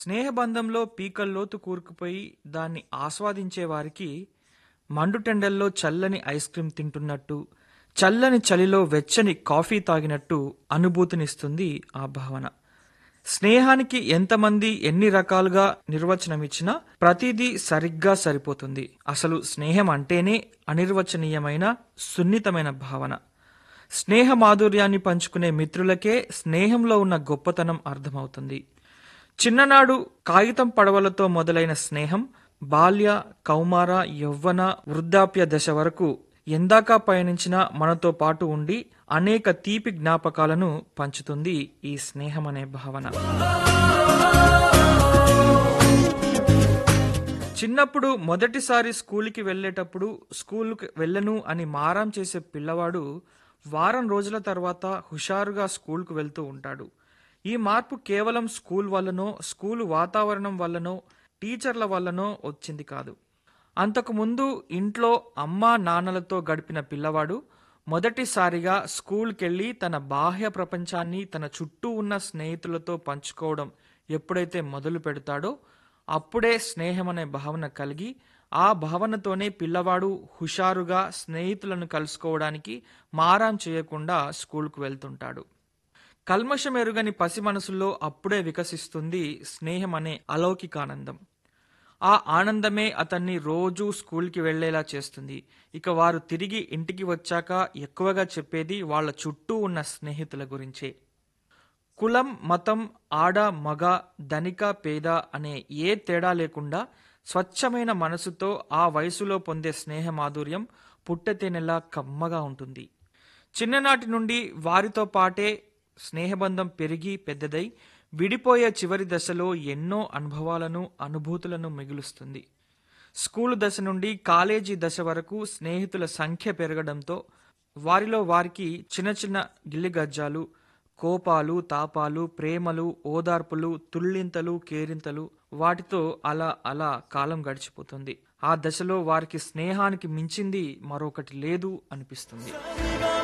స్నేహబంధంలో పీకల్లోతు కూరుకుపోయి దాన్ని ఆస్వాదించే వారికి మండుటెండల్లో చల్లని ఐస్ క్రీం తింటున్నట్టు చల్లని చలిలో వెచ్చని కాఫీ తాగినట్టు అనుభూతినిస్తుంది ఆ భావన స్నేహానికి ఎంతమంది ఎన్ని రకాలుగా నిర్వచనమిచ్చినా ప్రతిదీ సరిగ్గా సరిపోతుంది అసలు స్నేహం అంటేనే అనిర్వచనీయమైన సున్నితమైన భావన స్నేహ మాధుర్యాన్ని పంచుకునే మిత్రులకే స్నేహంలో ఉన్న గొప్పతనం అర్థమవుతుంది చిన్ననాడు కాగితం పడవలతో మొదలైన స్నేహం బాల్య కౌమార యవ్వన వృద్ధాప్య దశ వరకు ఎందాక పయనించినా మనతో పాటు ఉండి అనేక తీపి జ్ఞాపకాలను పంచుతుంది ఈ స్నేహం అనే భావన చిన్నప్పుడు మొదటిసారి స్కూల్కి వెళ్ళేటప్పుడు స్కూల్కి వెళ్ళను అని మారం చేసే పిల్లవాడు వారం రోజుల తర్వాత హుషారుగా స్కూల్కు వెళ్తూ ఉంటాడు ఈ మార్పు కేవలం స్కూల్ వల్లనో స్కూలు వాతావరణం వల్లనో టీచర్ల వల్లనో వచ్చింది కాదు అంతకుముందు ఇంట్లో అమ్మా నాన్నలతో గడిపిన పిల్లవాడు మొదటిసారిగా స్కూల్కెళ్ళి తన బాహ్య ప్రపంచాన్ని తన చుట్టూ ఉన్న స్నేహితులతో పంచుకోవడం ఎప్పుడైతే మొదలు పెడతాడో అప్పుడే స్నేహం అనే భావన కలిగి ఆ భావనతోనే పిల్లవాడు హుషారుగా స్నేహితులను కలుసుకోవడానికి మారాం చేయకుండా స్కూల్కు వెళ్తుంటాడు కల్మషం ఎరుగని పసి మనసుల్లో అప్పుడే వికసిస్తుంది స్నేహం అనే అలౌకికానందం ఆ ఆనందమే అతన్ని రోజూ స్కూల్కి వెళ్లేలా చేస్తుంది ఇక వారు తిరిగి ఇంటికి వచ్చాక ఎక్కువగా చెప్పేది వాళ్ళ చుట్టూ ఉన్న స్నేహితుల గురించే కులం మతం ఆడ మగ ధనిక పేద అనే ఏ తేడా లేకుండా స్వచ్ఛమైన మనసుతో ఆ వయసులో పొందే స్నేహ మాధుర్యం పుట్టతేనెలా కమ్మగా ఉంటుంది చిన్ననాటి నుండి వారితో పాటే స్నేహబంధం పెరిగి పెద్దదై విడిపోయే చివరి దశలో ఎన్నో అనుభవాలను అనుభూతులను మిగులుస్తుంది స్కూలు దశ నుండి కాలేజీ దశ వరకు స్నేహితుల సంఖ్య పెరగడంతో వారిలో వారికి చిన్న చిన్న గిల్లిగజ్జాలు కోపాలు తాపాలు ప్రేమలు ఓదార్పులు తుళ్ళింతలు కేరింతలు వాటితో అలా అలా కాలం గడిచిపోతుంది ఆ దశలో వారికి స్నేహానికి మించింది మరొకటి లేదు అనిపిస్తుంది